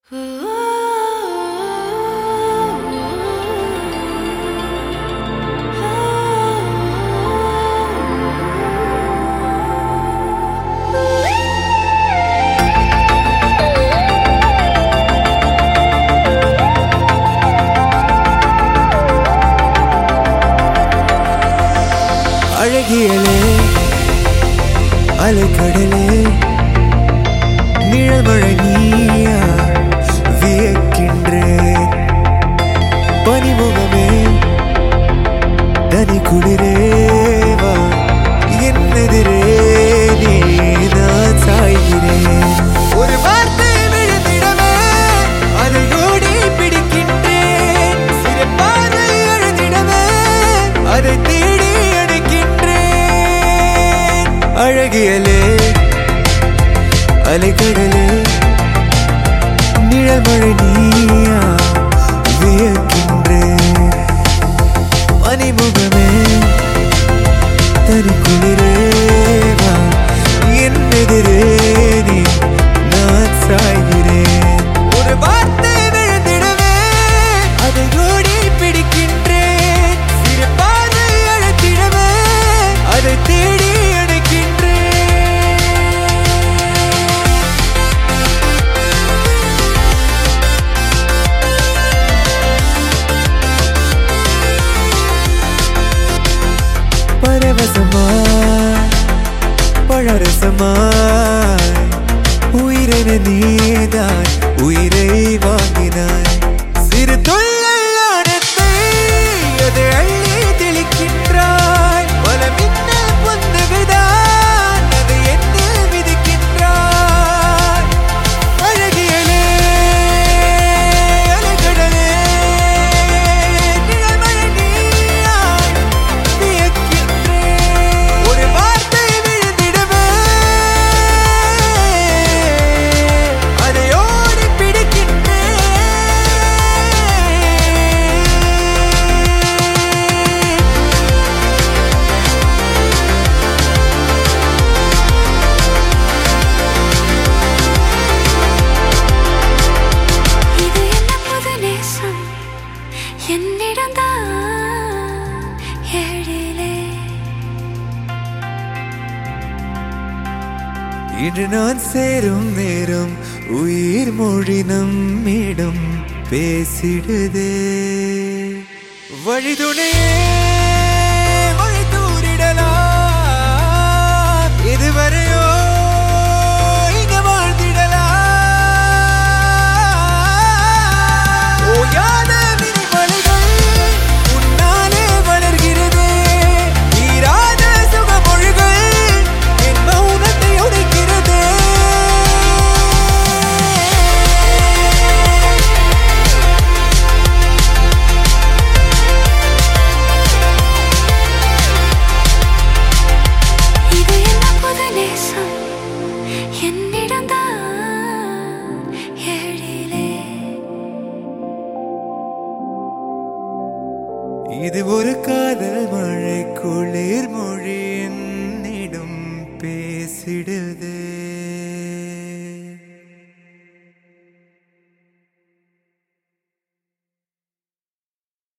அழகியலே அலைக்கடலே நிழல் மழை நீயா வியக்கின்றேன் பனிமுகமே தனி குளிரேவா என்னெதிரே நீ நான் சாய்கிறேன் ஒரு வார்த்தை விழுந்திடவே அதை ஓடி பிடிக்கின்றேன் சிறு பார்வை அழுதிடவே அதை தேடி அடைக்கின்றேன் அழகியலே அலைக்கடலே நிழல் மழை நீயா வியக்கின்றேன் பனிமுகமே தனி குளிரேவா என் எதிரே நீ நான் சாய்கிறேன் ஒரு வார்த்தை விழுந்திடவே அதை ஓடி பிடிக்கின்றேன் சிறு பார்வை அழைத்திடவே அதை தேடி அடைக்கின்றேன் பரவசமாய் பழரசமாய் உயிரென நீதான் உயிரை வாங்கினாய் சிறு தொல்லையானத்தை அதை அள்ளி தெளிக்கின்றாய் பல மின்னல் பொந்துகள்தான் அதை என்னில் விதிக்கின்றாய் அழகியலே அலைக்கடலே நிழல் மழை நீயாய் வியக்கின்றேன். ஒரு வார்த்தை விழுந்திடவே அதை ஓடி பிடிக்கின்றேன் இது என்ன புது நேசம் என்னிடம்தான் எழிலே இன்று நான் சேரும் நேரம் உயிர் மொழி நம்மிடம் பேசிடுதே வழிதுணையே